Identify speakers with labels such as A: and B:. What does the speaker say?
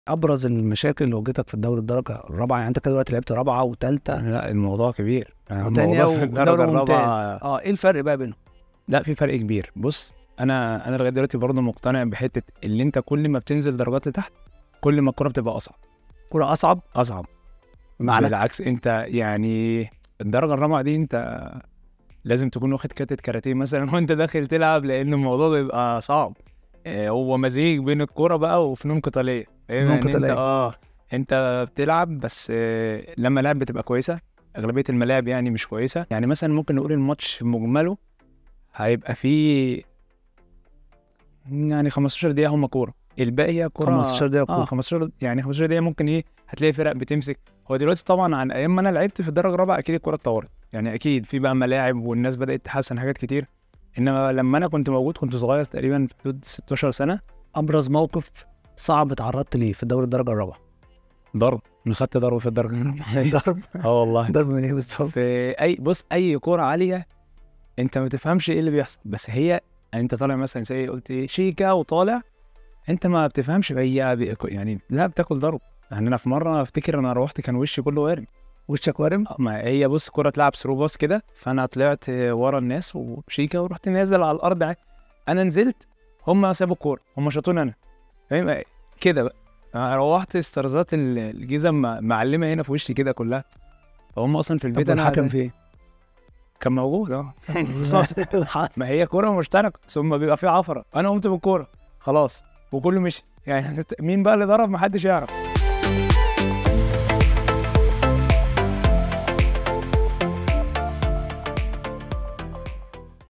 A: ابرز المشاكل اللي واجهتك في الدوري الدرجه الرابعه يعني انت كده دلوقتي لعبت رابعه وثالثه
B: لا الموضوع كبير
A: وثانيه
B: الموضوع في الدرجة
A: ودوري ممتاز
B: الرابعة-
A: اه ايه الفرق بقى بينهم؟
B: لا في فرق كبير بص انا انا لغايه دلوقتي برضه مقتنع بحته اللي انت كل ما بتنزل درجات لتحت كل ما الكوره بتبقى اصعب
A: كره اصعب
B: اصعب
A: معنى
B: بالعكس انت يعني الدرجه الرابعه دي انت لازم تكون واخد كاتة كاراتيه مثلا وانت داخل تلعب لان الموضوع بيبقى صعب آه، هو مزيج بين الكوره بقى وفنون قتاليه فاهم
A: فنون
B: يعني انت
A: قتالية.
B: اه انت بتلعب بس آه، لما اللعب بتبقى كويسه اغلبيه الملاعب يعني مش كويسه يعني مثلا ممكن نقول الماتش في مجمله هيبقى فيه يعني 15 دقيقه هم كوره الباقي هي كوره
A: 15 دقيقه
B: اه
A: كوره
B: 15 يعني 15 دقيقه ممكن ايه هتلاقي فرق بتمسك هو دلوقتي طبعا عن ايام ما انا لعبت في الدرجه الرابعه اكيد الكوره اتطورت يعني اكيد في بقى ملاعب والناس بدات تحسن حاجات كتير انما لما انا كنت موجود كنت صغير تقريبا في حدود 16 سنه
A: ابرز موقف صعب اتعرضت ليه في الدوري الدرجه الرابعه
B: ضرب انا خدت ضرب في الدرجه الرابعه
A: ضرب
B: اه والله
A: ضرب من ايه بالظبط؟
B: في اي بص اي كوره عاليه انت ما تفهمش ايه اللي بيحصل بس هي انت طالع مثلا زي قلت ايه شيكا وطالع انت ما بتفهمش هي بي- يعني لا بتاكل ضرب يعني انا في مره افتكر انا روحت كان وشي كله وارم
A: وشك وارم
B: آه، ما هي بص كرة تلعب ثرو باص كده فانا طلعت ورا الناس وشيكا ورحت نازل على الارض عادي انا نزلت هم سابوا الكوره هم شاطوني انا فاهم كده بقى أنا روحت استرزات ال- الجيزه م- معلمه هنا في وشي كده كلها فهم اصلا في البيت
A: طب
B: انا
A: الحكم فين؟
B: كان موجود اه ما هي كوره مشتركه ثم بيبقى في عفره انا قمت بالكوره خلاص وكله مشي يعني مين بقى اللي ضرب محدش يعرف